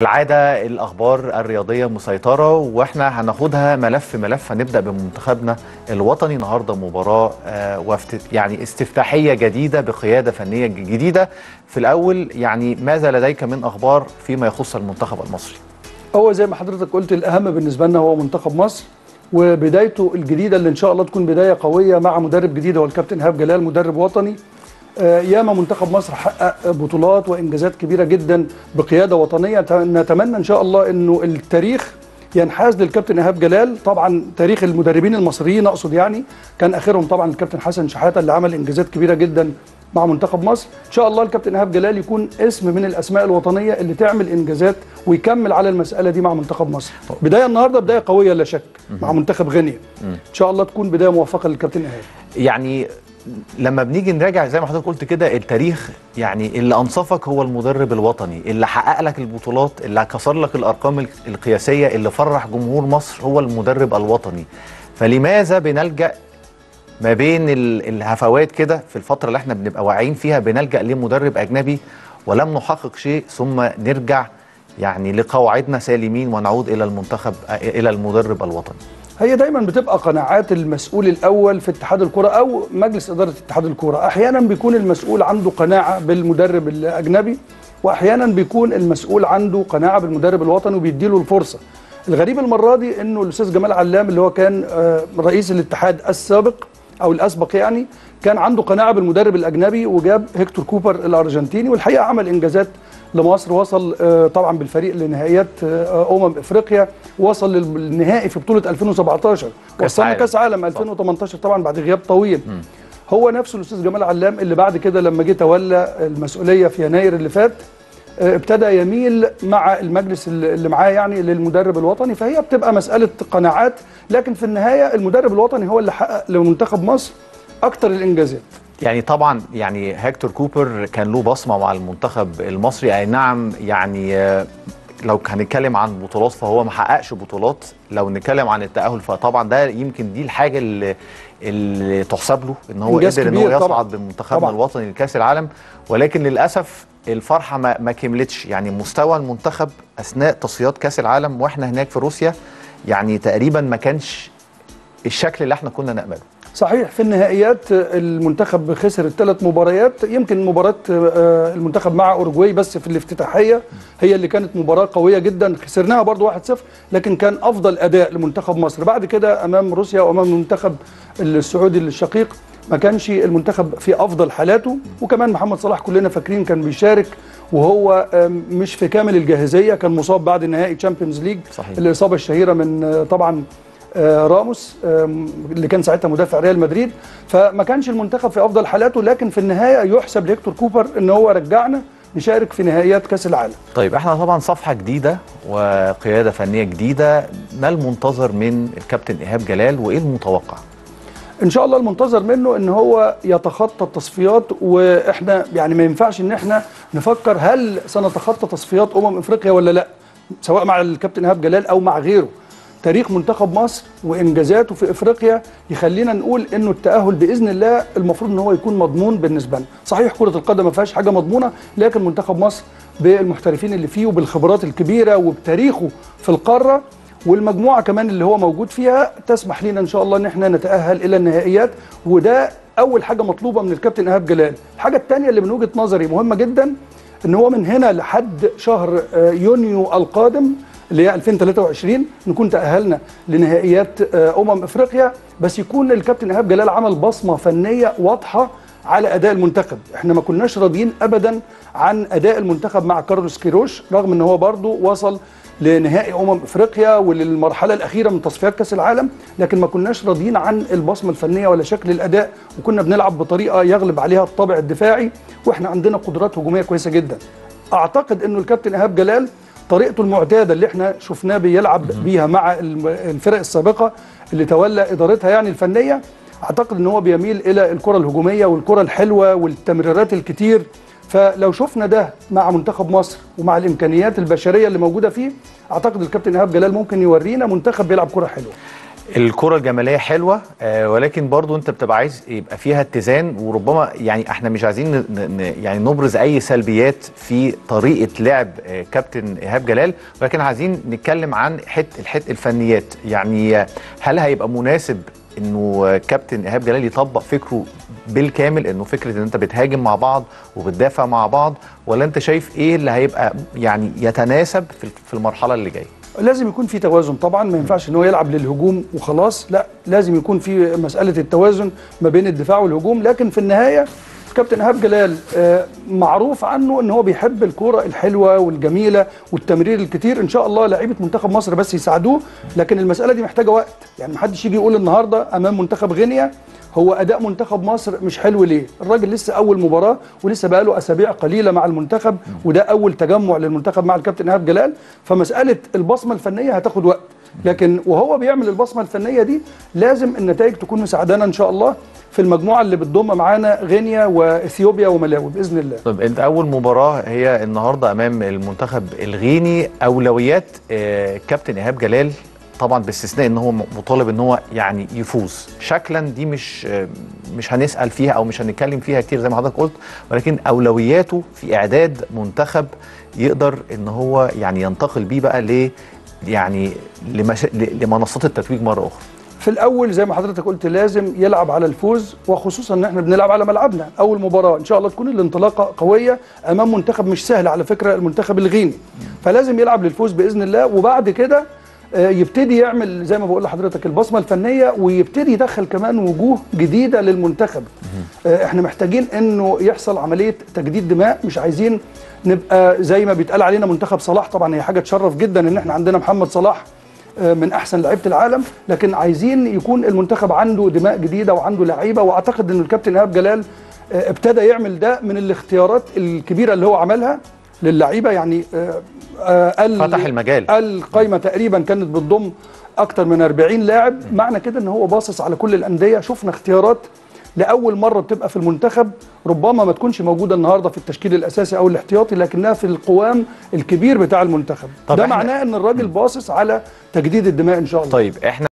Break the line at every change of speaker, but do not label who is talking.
العادة الأخبار الرياضية مسيطرة وإحنا هناخدها ملف ملف هنبدأ بمنتخبنا الوطني النهاردة مباراة آه، وافت يعني استفتاحية جديدة بقيادة فنية جديدة في الأول يعني ماذا لديك من أخبار فيما يخص المنتخب المصري؟
هو زي ما حضرتك قلت الاهم بالنسبه لنا هو منتخب مصر وبدايته الجديده اللي ان شاء الله تكون بدايه قويه مع مدرب جديد هو الكابتن ايهاب جلال مدرب وطني آه، ياما منتخب مصر حقق بطولات وانجازات كبيره جدا بقياده وطنيه ت- نتمنى ان شاء الله انه التاريخ ينحاز للكابتن ايهاب جلال طبعا تاريخ المدربين المصريين اقصد يعني كان اخرهم طبعا الكابتن حسن شحاته اللي عمل انجازات كبيره جدا مع منتخب مصر ان شاء الله الكابتن ايهاب جلال يكون اسم من الاسماء الوطنيه اللي تعمل انجازات ويكمل على المساله دي مع منتخب مصر بدايه النهارده بدايه قويه لا شك مع منتخب غينيا ان شاء الله تكون بدايه موفقه للكابتن ايهاب
يعني لما بنيجي نراجع زي ما حضرتك قلت كده التاريخ يعني اللي انصفك هو المدرب الوطني اللي حقق لك البطولات اللي كسر لك الارقام ال- القياسيه اللي فرح جمهور مصر هو المدرب الوطني فلماذا بنلجا ما بين ال- الهفوات كده في الفتره اللي احنا بنبقى واعيين فيها بنلجا لمدرب اجنبي ولم نحقق شيء ثم نرجع يعني لقواعدنا سالمين ونعود الى المنتخب الى المدرب الوطني
هي دايما بتبقى قناعات المسؤول الاول في اتحاد الكره او مجلس اداره اتحاد الكره احيانا بيكون المسؤول عنده قناعه بالمدرب الاجنبي واحيانا بيكون المسؤول عنده قناعه بالمدرب الوطني وبيديله الفرصه الغريب المره دي انه الاستاذ جمال علام اللي هو كان آه، رئيس الاتحاد السابق او الاسبق يعني كان عنده قناعه بالمدرب الاجنبي وجاب هيكتور كوبر الارجنتيني والحقيقه عمل انجازات لمصر وصل آه، طبعا بالفريق لنهائيات آه، امم افريقيا وصل للنهائي في بطوله 2017
كأس
وصلنا
عالم.
كاس عالم 2018 طبعا بعد غياب طويل هو نفسه الاستاذ جمال علام اللي بعد كده لما جه تولى المسؤوليه في يناير اللي فات آه، ابتدى يميل مع المجلس اللي اللي معاه يعني للمدرب الوطني فهي بتبقى مساله قناعات لكن في النهايه المدرب الوطني هو اللي حقق لمنتخب مصر اكتر الانجازات
يعني طبعا يعني هيكتور كوبر كان له بصمه مع المنتخب المصري اي نعم يعني آه، لو هنتكلم عن بطولات فهو ما حققش بطولات لو نتكلم عن التاهل فطبعا ده يمكن دي الحاجه اللي اللي تحسب له ان هو
إنجاز
قدر ان هو
كبير
يصعد
طبعاً.
بمنتخبنا
طبعاً.
الوطني لكاس العالم ولكن للاسف الفرحه ما, ما كملتش يعني مستوى المنتخب اثناء تصفيات كاس العالم واحنا هناك في روسيا يعني تقريبا ما كانش الشكل اللي احنا كنا نامله
صحيح في النهائيات المنتخب خسر الثلاث مباريات يمكن مباراة آه، المنتخب مع أوروجواي بس في الافتتاحية هي اللي كانت مباراة قوية جدا خسرناها برضو 1-0 لكن كان أفضل أداء لمنتخب مصر بعد كده أمام روسيا وأمام المنتخب السعودي الشقيق ما كانش المنتخب في أفضل حالاته وكمان محمد صلاح كلنا فاكرين كان بيشارك وهو آم، مش في كامل الجاهزية كان مصاب بعد نهائي تشامبيونز ليج
صحيح.
الإصابة الشهيرة من آه، طبعا آه، راموس آم، اللي كان ساعتها مدافع ريال مدريد فما كانش المنتخب في افضل حالاته لكن في النهايه يحسب لهيكتور كوبر ان هو رجعنا نشارك في نهائيات كاس العالم
طيب احنا طبعا صفحه جديده وقياده فنيه جديده ما المنتظر من الكابتن ايهاب جلال وايه المتوقع
ان شاء الله المنتظر منه ان هو يتخطى التصفيات واحنا يعني ما ينفعش ان احنا نفكر هل سنتخطى تصفيات امم افريقيا ولا لا سواء مع الكابتن ايهاب جلال او مع غيره تاريخ منتخب مصر وانجازاته في افريقيا يخلينا نقول انه التاهل باذن الله المفروض ان هو يكون مضمون بالنسبه لنا صحيح كره القدم ما فيهاش حاجه مضمونه لكن منتخب مصر بالمحترفين اللي فيه وبالخبرات الكبيره وبتاريخه في القاره والمجموعه كمان اللي هو موجود فيها تسمح لنا ان شاء الله ان احنا نتاهل الى النهائيات وده اول حاجه مطلوبه من الكابتن ايهاب جلال الحاجه الثانيه اللي من وجهه نظري مهمه جدا ان هو من هنا لحد شهر آه، يونيو القادم اللي هي 2023 نكون تاهلنا لنهائيات آه، امم افريقيا بس يكون الكابتن ايهاب جلال عمل بصمه فنيه واضحه على اداء المنتخب احنا ما كناش راضيين ابدا عن اداء المنتخب مع كارلوس كيروش رغم ان هو برضه وصل لنهائي امم افريقيا وللمرحله الاخيره من تصفيات كاس العالم لكن ما كناش راضيين عن البصمه الفنيه ولا شكل الاداء وكنا بنلعب بطريقه يغلب عليها الطابع الدفاعي واحنا عندنا قدرات هجوميه كويسه جدا اعتقد انه الكابتن ايهاب جلال طريقته المعتاده اللي احنا شفناه بيلعب بيها مع الم- الفرق السابقه اللي تولى ادارتها يعني الفنيه اعتقد ان هو بيميل الى الكره الهجوميه والكره الحلوه والتمريرات الكتير فلو شفنا ده مع منتخب مصر ومع الامكانيات البشريه اللي موجوده فيه اعتقد الكابتن ايهاب جلال ممكن يورينا منتخب بيلعب كره حلوه
الكرة الجمالية حلوة آه ولكن برضو انت بتبقى عايز يبقى فيها اتزان وربما يعني احنا مش عايزين ن ن يعني نبرز اي سلبيات في طريقة لعب آه كابتن ايهاب جلال ولكن عايزين نتكلم عن حت الحت الفنيات يعني آه، هل هيبقى مناسب انه آه، كابتن ايهاب جلال يطبق فكره بالكامل انه فكرة ان انت بتهاجم مع بعض وبتدافع مع بعض ولا انت شايف ايه اللي هيبقى يعني يتناسب في في المرحلة اللي جايه
لازم يكون في توازن طبعا ما ينفعش ان هو يلعب للهجوم وخلاص لا لازم يكون في مساله التوازن ما بين الدفاع والهجوم لكن في النهايه كابتن ايهاب جلال آه، معروف عنه ان هو بيحب الكوره الحلوه والجميله والتمرير الكتير ان شاء الله لعيبه منتخب مصر بس يساعدوه لكن المساله دي محتاجه وقت يعني محدش يجي يقول النهارده امام منتخب غينيا هو اداء منتخب مصر مش حلو ليه الراجل لسه اول مباراه ولسه بقاله اسابيع قليله مع المنتخب وده اول تجمع للمنتخب مع الكابتن ايهاب جلال فمساله البصمه الفنيه هتاخد وقت لكن وهو بيعمل البصمه الفنيه دي لازم النتائج تكون مساعدانا ان شاء الله في المجموعه اللي بتضم معانا غينيا واثيوبيا وملاوي باذن الله
طب انت اول مباراه هي النهارده امام المنتخب الغيني اولويات آه، كابتن ايهاب جلال طبعا باستثناء ان هو مطالب ان هو يعني يفوز شكلا دي مش آه، مش هنسال فيها او مش هنتكلم فيها كتير زي ما حضرتك قلت ولكن اولوياته في اعداد منتخب يقدر ان هو يعني ينتقل بيه بقى ل يعني لمش... ل- لمنصات التتويج مره اخرى
في الاول زي ما حضرتك قلت لازم يلعب على الفوز وخصوصا ان احنا بنلعب على ملعبنا اول مباراه ان شاء الله تكون الانطلاقه قويه امام منتخب مش سهل على فكره المنتخب الغيني فلازم يلعب للفوز باذن الله وبعد كده آه، يبتدي يعمل زي ما بقول لحضرتك البصمه الفنيه ويبتدي يدخل كمان وجوه جديده للمنتخب آه، احنا محتاجين انه يحصل عمليه تجديد دماء مش عايزين نبقى زي ما بيتقال علينا منتخب صلاح طبعا هي حاجه تشرف جدا ان احنا عندنا محمد صلاح من احسن لعيبه العالم لكن عايزين يكون المنتخب عنده دماء جديده وعنده لعيبه واعتقد ان الكابتن ايهاب جلال آه، ابتدى يعمل ده من الاختيارات الكبيره اللي هو عملها للعيبه يعني آه، آه، قال
فتح المجال.
القايمه تقريبا كانت بتضم اكتر من 40 لاعب معنى كده ان هو باصص على كل الانديه شفنا اختيارات لاول مره بتبقى في المنتخب ربما ما تكونش موجوده النهارده في التشكيل الاساسي او الاحتياطي لكنها في القوام الكبير بتاع المنتخب
طب
ده
إحنا-
معناه ان الراجل باصص على تجديد الدماء ان شاء الله
طيب احنا